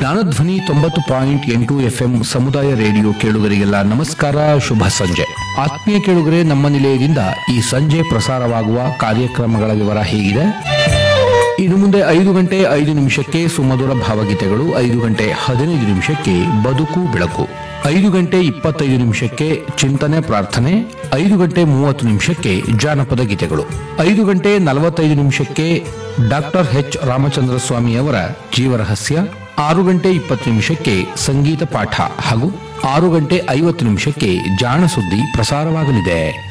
ಜ್ಞಾನಧ್ವನಿ ತೊಂಬತ್ತು ಪಾಯಿಂಟ್ ಎಂಟು ಎಫ್ಎಂ ಸಮುದಾಯ ರೇಡಿಯೋ ಕೇಳುಗರಿಗೆಲ್ಲ ನಮಸ್ಕಾರ ಶುಭ ಸಂಜೆ ಆತ್ಮೀಯ ಕೇಳುಗರೆ ನಮ್ಮ ನಿಲಯದಿಂದ ಈ ಸಂಜೆ ಪ್ರಸಾರವಾಗುವ ಕಾರ್ಯಕ್ರಮಗಳ ವಿವರ ಹೇಗಿದೆ ಇನ್ನು ಮುಂದೆ ಐದು ಗಂಟೆ ಐದು ನಿಮಿಷಕ್ಕೆ ಸುಮಧುರ ಭಾವಗೀತೆಗಳು ಐದು ಗಂಟೆ ಹದಿನೈದು ನಿಮಿಷಕ್ಕೆ ಬದುಕು ಬೆಳಕು ಐದು ಗಂಟೆ ಇಪ್ಪತ್ತೈದು ನಿಮಿಷಕ್ಕೆ ಚಿಂತನೆ ಪ್ರಾರ್ಥನೆ ಐದು ಗಂಟೆ ಮೂವತ್ತು ನಿಮಿಷಕ್ಕೆ ಜಾನಪದ ಗೀತೆಗಳು ಐದು ಗಂಟೆ ನಲವತ್ತೈದು ನಿಮಿಷಕ್ಕೆ ಡಾಕ್ಟರ್ ಎಚ್ ರಾಮಚಂದ್ರ ಸ್ವಾಮಿ ಅವರ ಜೀವರಹಸ್ಯ ಆರು ಗಂಟೆ ಇಪ್ಪತ್ತು ನಿಮಿಷಕ್ಕೆ ಸಂಗೀತ ಪಾಠ ಹಾಗೂ ಆರು ಗಂಟೆ ಐವತ್ತು ನಿಮಿಷಕ್ಕೆ ಜಾಣ ಸುದ್ದಿ ಪ್ರಸಾರವಾಗಲಿದೆ